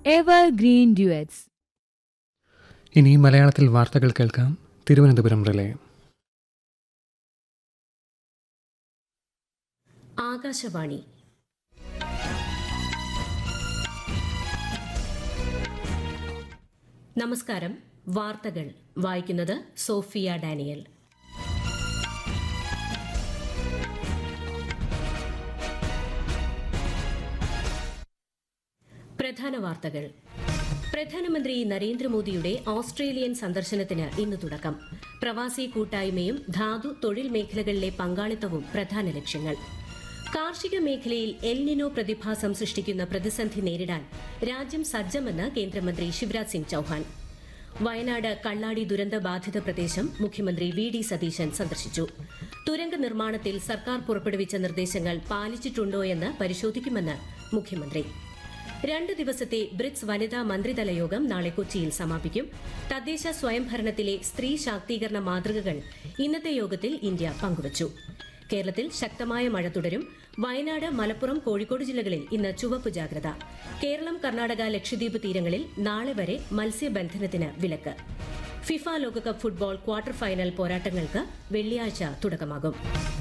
Evergreen Duets. ഇനി മലയാളത്തിൽ വാർത്തകൾ കേൾക്കാം തിരുവനന്തപുരം റിലേ ആകാശവാണി നമസ്കാരം വാർത്തകൾ വായിക്കുന്നത് സോഫിയ ഡാനിയൽ പ്രധാന വാർത്തകൾ പ്രധാനമന്ത്രി നരേന്ദ്രമോദിയുടെ ഓസ്ട്രേലിയൻ സന്ദർശനത്തിന് ഇന്ന് തുടക്കം പ്രവാസി കൂട്ടായ്മയും ധാതു തൊഴിൽ മേഖലകളിലെ പങ്കാളിത്തവും പ്രധാന ലക്ഷ്യങ്ങൾ കാർഷിക മേഖലയിൽ എൽനിനോ പ്രതിഭാസം സൃഷ്ടിക്കുന്ന പ്രതിസന്ധി നേരിടാൻ രാജ്യം സജ്ജമെന്ന് കേന്ദ്രമന്ത്രി ശിവരാജ് സിംഗ് ചൌഹാൻ വയനാട് കള്ളാടി ദുരന്ത ബാധിത പ്രദേശം മുഖ്യമന്ത്രി വി ഡി സതീശൻ സന്ദർശിച്ചു തുരങ്ക നിർമ്മാണത്തിൽ സർക്കാർ പുറപ്പെടുവിച്ച നിർദ്ദേശങ്ങൾ പാലിച്ചിട്ടുണ്ടോയെന്ന് പരിശോധിക്കുമെന്ന് മുഖ്യമന്ത്രി രണ്ട് ദിവസത്തെ ബ്രിക്സ് വനിതാ മന്ത്രിതല യോഗം നാളെ കൊച്ചിയിൽ സമാപിക്കും തദ്ദേശ സ്വയംഭരണത്തിലെ സ്ത്രീ ശാക്തീകരണ മാതൃകകൾ ഇന്നത്തെ യോഗത്തിൽ ഇന്ത്യ പങ്കുവച്ചു കേരളത്തിൽ ശക്തമായ മഴ തുടരും വയനാട് മലപ്പുറം കോഴിക്കോട് ജില്ലകളിൽ ഇന്ന് ചുവപ്പ് ജാഗ്രത കേരളം കർണാടക ലക്ഷദ്വീപ് തീരങ്ങളിൽ നാളെ വരെ മത്സ്യബന്ധനത്തിന് വിലക്ക് ഫിഫ ലോകകപ്പ് ഫുട്ബോൾ ക്വാർട്ടർ ഫൈനൽ പോരാട്ടങ്ങൾക്ക് വെള്ളിയാഴ്ച തുടക്കമാകും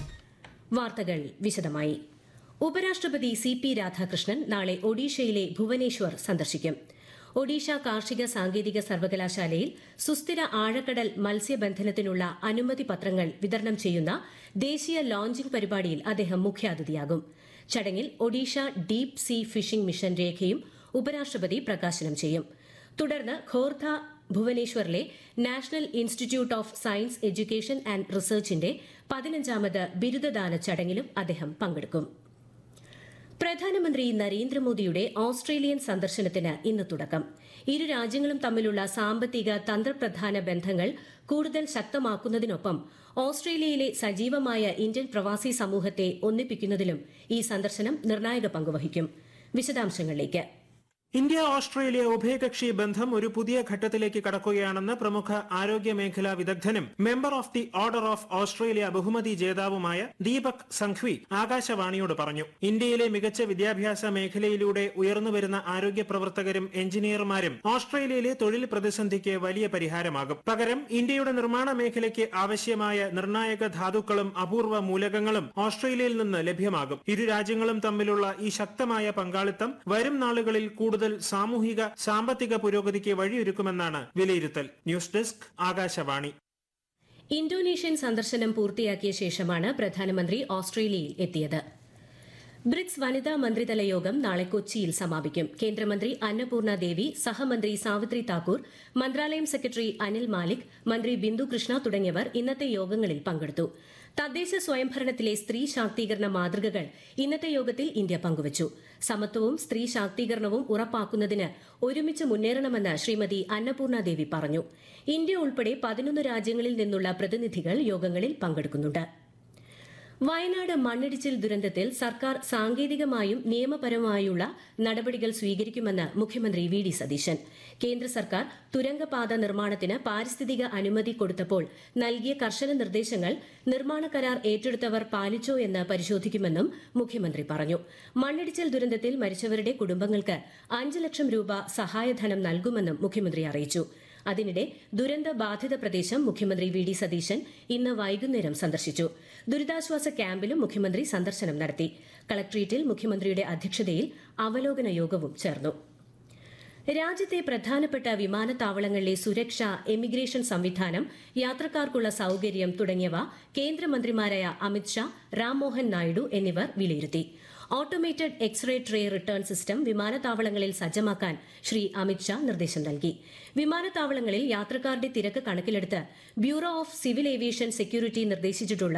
വാർത്തകൾ വിശദമായി ഉപരാഷ്ട്രപതി സി പി രാധാകൃഷ്ണൻ നാളെ ഒഡീഷയിലെ ഭുവനേശ്വർ സന്ദർശിക്കും ഒഡീഷ കാർഷിക സാങ്കേതിക സർവകലാശാലയിൽ സുസ്ഥിര ആഴക്കടൽ മത്സ്യബന്ധനത്തിനുള്ള അനുമതി പത്രങ്ങൾ വിതരണം ചെയ്യുന്ന ദേശീയ ലോഞ്ചിംഗ് പരിപാടിയിൽ അദ്ദേഹം മുഖ്യാതിഥിയാകും ചടങ്ങിൽ Odisha deep sea fishing mission രേഖയും ഉപരാഷ്ട്രപതി പ്രകാശനം ചെയ്യും തുടർന്ന് ഖോർധ ഭുവനേശ്വറിലെ national institute of science education and റിസർച്ചിന്റെ പതിനഞ്ചാമത് ബിരുദദാന ചടങ്ങിലും അദ്ദേഹം പങ്കെടുക്കും പ്രധാനമന്ത്രി നരേന്ദ്രമോദിയുടെ ഓസ്ട്രേലിയൻ സന്ദർശനത്തിന് ഇന്ന് തുടക്കം ഇരു രാജ്യങ്ങളും തമ്മിലുള്ള സാമ്പത്തിക തന്ത്രപ്രധാന ബന്ധങ്ങൾ കൂടുതൽ ശക്തമാക്കുന്നതിനൊപ്പം ഓസ്ട്രേലിയയിലെ സജീവമായ ഇന്ത്യൻ പ്രവാസി സമൂഹത്തെ ഒന്നിപ്പിക്കുന്നതിലും ഈ സന്ദർശനം നിർണായക പങ്കുവഹിക്കും വിശദാംശങ്ങളിലേക്ക് ഇന്ത്യ ഓസ്ട്രേലിയ ഉഭയകക്ഷി ബന്ധം ഒരു പുതിയ ഘട്ടത്തിലേക്ക് കടക്കുകയാണെന്ന് പ്രമുഖ ആരോഗ്യ മേഖലാ വിദഗ്ധനും member of the order of Australia ബഹുമതി ജേതാവുമായ ദീപക് സംഘ്വി ആകാശവാണിയോട് പറഞ്ഞു ഇന്ത്യയിലെ മികച്ച വിദ്യാഭ്യാസ മേഖലയിലൂടെ ഉയർന്നുവരുന്ന ആരോഗ്യ പ്രവർത്തകരും എഞ്ചിനീയർമാരും ഓസ്ട്രേലിയയിലെ തൊഴിൽ പ്രതിസന്ധിക്ക് വലിയ പരിഹാരമാകും പകരം ഇന്ത്യയുടെ നിർമ്മാണ മേഖലയ്ക്ക് ആവശ്യമായ നിർണായക ധാതുക്കളും അപൂർവ മൂലകങ്ങളും ഓസ്ട്രേലിയയിൽ നിന്ന് ലഭ്യമാകും ഇരു രാജ്യങ്ങളും തമ്മിലുള്ള ഈ ശക്തമായ പങ്കാളിത്തം വരും നാളുകളിൽ കൂടുതൽ സാമൂഹിക സാമ്പത്തിക പുരോഗതിക്ക് വഴിയൊരുക്കുമെന്നാണ് വിലയിരുത്തൽ ന്യൂസ് ഡെസ്ക് ആകാശവാണി ഇന്തോനേഷ്യൻ സന്ദർശനം പൂർത്തിയാക്കിയ ശേഷമാണ് പ്രധാനമന്ത്രി ഓസ്ട്രേലിയയിൽ എത്തിയത് ബ്രിക്സ് വനിതാ മന്ത്രിതല യോഗം നാളെ കൊച്ചിയിൽ സമാപിക്കും കേന്ദ്രമന്ത്രി അന്നപൂർണ ദേവി സഹമന്ത്രി സാവിത്രി താക്കൂർ മന്ത്രാലയം സെക്രട്ടറി അനിൽ മാലിക് മന്ത്രി ബിന്ദു കൃഷ്ണ തുടങ്ങിയവർ ഇന്നത്തെ യോഗങ്ങളിൽ പങ്കെടുത്തു തദ്ദേശ സ്വയംഭരണത്തിലെ സ്ത്രീ ശാക്തീകരണ മാതൃകകൾ ഇന്നത്തെ യോഗത്തിൽ ഇന്ത്യ പങ്കുവച്ചു സമത്വവും സ്ത്രീ ശാക്തീകരണവും ഉറപ്പാക്കുന്നതിന് ഒരുമിച്ച് മുന്നേറണമെന്ന് ശ്രീമതി അന്നപൂർണ ദേവി പറഞ്ഞു ഇന്ത്യ ഉൾപ്പെടെ പതിനൊന്ന് രാജ്യങ്ങളിൽ നിന്നുള്ള പ്രതിനിധികൾ യോഗങ്ങളിൽ പങ്കെടുക്കുന്നുണ്ട് വയനാട് മണ്ണിടിച്ചിൽ ദുരന്തത്തിൽ സർക്കാർ സാങ്കേതികമായും നിയമപരമായുള്ള നടപടികൾ സ്വീകരിക്കുമെന്ന് മുഖ്യമന്ത്രി വി ഡി സതീശൻ കേന്ദ്ര സർക്കാർ തുരങ്കപാത നിർമ്മാണത്തിന് പാരിസ്ഥിതിക അനുമതി കൊടുത്തപ്പോൾ നൽകിയ കർശന നിർദ്ദേശങ്ങൾ നിർമ്മാണ കരാർ ഏറ്റെടുത്തവർ പാലിച്ചോ എന്ന് പരിശോധിക്കുമെന്നും മുഖ്യമന്ത്രി പറഞ്ഞു മണ്ണിടിച്ചിൽ ദുരന്തത്തിൽ മരിച്ചവരുടെ കുടുംബങ്ങൾക്ക് അഞ്ച് ലക്ഷം രൂപ സഹായധനം നൽകുമെന്നും മുഖ്യമന്ത്രി അറിയിച്ചു അതിനിടെ ദുരന്ത ബാധിത പ്രദേശം മുഖ്യമന്ത്രി വി ഡി സതീശൻ ഇന്ന് വൈകുന്നേരം സന്ദർശിച്ചു ദുരിതാശ്വാസ ക്യാമ്പിലും മുഖ്യമന്ത്രി സന്ദർശനം നടത്തി കളക്ട്രേറ്റിൽ മുഖ്യമന്ത്രിയുടെ അധ്യക്ഷതയിൽ അവലോകന യോഗവും ചേർന്നു രാജ്യത്തെ പ്രധാനപ്പെട്ട വിമാനത്താവളങ്ങളിലെ സുരക്ഷ എമിഗ്രേഷൻ സംവിധാനം യാത്രക്കാർക്കുള്ള സൌകര്യം തുടങ്ങിയവ കേന്ദ്രമന്ത്രിമാരായ അമിത്ഷാ രാംമോഹൻ നായിഡു എന്നിവർ വിലയിരുത്തി automated X-ray tray return system വിമാനത്താവളങ്ങളിൽ സജ്ജമാക്കാൻ ശ്രീ അമിത്ഷാ നിർദ്ദേശം നൽകി വിമാനത്താവളങ്ങളിൽ യാത്രക്കാരുടെ തിരക്ക് കണക്കിലെടുത്ത് bureau of civil aviation security നിർദ്ദേശിച്ചിട്ടുള്ള